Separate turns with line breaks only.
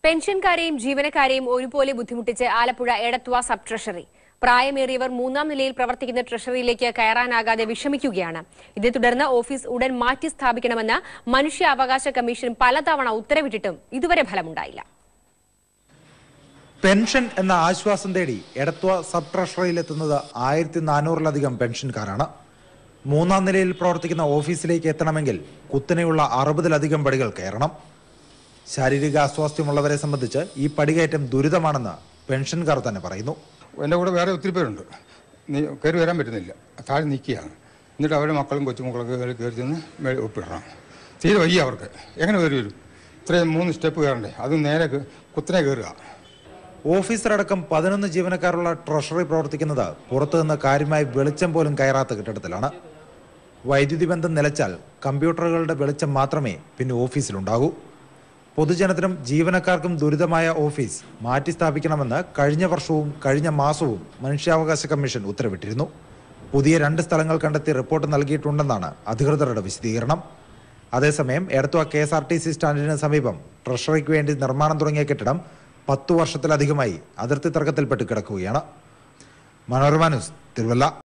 പെൻഷൻകാരെയും ജീവനക്കാരെയും ഒരുപോലെ ബുദ്ധിമുട്ടിച്ച് ആലപ്പുഴ എടത്വ സബ് ട്രഷറി പ്രായമേറിയവർ മൂന്നാം നിലയിൽ പ്രവർത്തിക്കുന്ന ട്രഷറിയിലേക്ക് കയറാനാകാതെ വിഷമിക്കുകയാണ് ഇതേ തുടർന്ന് ഓഫീസ് ഉടൻ മാറ്റി സ്ഥാപിക്കണമെന്ന് മനുഷ്യാവകാശ കമ്മീഷൻ പലതവണ ഉത്തരവിട്ടിട്ടും ഇതുവരെ ഫലമുണ്ടായില്ല
പെൻഷൻ എന്ന ആശ്വാസം തേടി എടത്വ സബ് ട്രഷറിയിലെത്തുന്നത് ആയിരത്തി നാനൂറിലധികം പെൻഷൻകാരാണ് മൂന്നാം നിലയിൽ പ്രവർത്തിക്കുന്ന ഓഫീസിലേക്ക് എത്തണമെങ്കിൽ കുത്തനെയുള്ള അറുപതിലധികം പടികൾ കയറണം ശാരീരിക അസ്വാസ്ഥ്യമുള്ളവരെ സംബന്ധിച്ച് ഈ പടികയറ്റം ദുരിതമാണെന്ന് പെൻഷൻകാർ തന്നെ പറയുന്നു
എൻ്റെ കൂടെ വേറെ ഒത്തിരി പേരുണ്ട് നീ കയറി വരാൻ പറ്റുന്നില്ല താഴെ നിൽക്കുകയാണ് എന്നിട്ട് അവരുടെ മക്കളും കൊച്ചുമക്കളൊക്കെ കയറി കയറി ചെന്ന് മേളിൽ ഒപ്പിടണം തീരെ വയ്യ അവർക്ക് എങ്ങനെ കയറി വരും ഇത്രയും മൂന്ന് സ്റ്റെപ്പ് കയറണ്ടേ അത് നേരെ കേ- കുത്തനെ കയറുക
ഓഫീസറടക്കം പതിനൊന്ന് ജീവനക്കാരുള്ള ട്രഷറി പ്രവർത്തിക്കുന്നത് പുറത്തുനിന്ന് കാര്യമായി വെളിച്ചം പോലും കയറാത്ത കെട്ടിടത്തിലാണ് വൈദ്യുതി ബന്ധം നിലച്ചാൽ കമ്പ്യൂട്ടറുകളുടെ വെളിച്ചം മാത്രമേ പിന്നെ ഓഫീസിലുണ്ടാകൂ പൊതുജനത്തിനും ജീവനക്കാർക്കും ദുരിതമായ ഓഫീസ് മാറ്റി സ്ഥാപിക്കണമെന്ന് കഴിഞ്ഞ വർഷവും കഴിഞ്ഞ മാസവും മനുഷ്യാവകാശ കമ്മീഷൻ ഉത്തരവിട്ടിരുന്നു പുതിയ രണ്ട് സ്ഥലങ്ങൾ കണ്ടെത്തി റിപ്പോർട്ട് നൽകിയിട്ടുണ്ടെന്നാണ് അധികൃതരുടെ വിശദീകരണം അതേസമയം Edathua K S R T C സ്റ്റാൻഡിന് സമീപം ട്രഷറിക്ക് വേണ്ടി നിർമ്മാണം തുടങ്ങിയ കെട്ടിടം പത്തു വർഷത്തിലധികമായി അതിർത്തി തർക്കത്തിൽപ്പെട്ട് കിടക്കുകയാണ് മനോരമ ന്യൂസ് തിരുവല്ല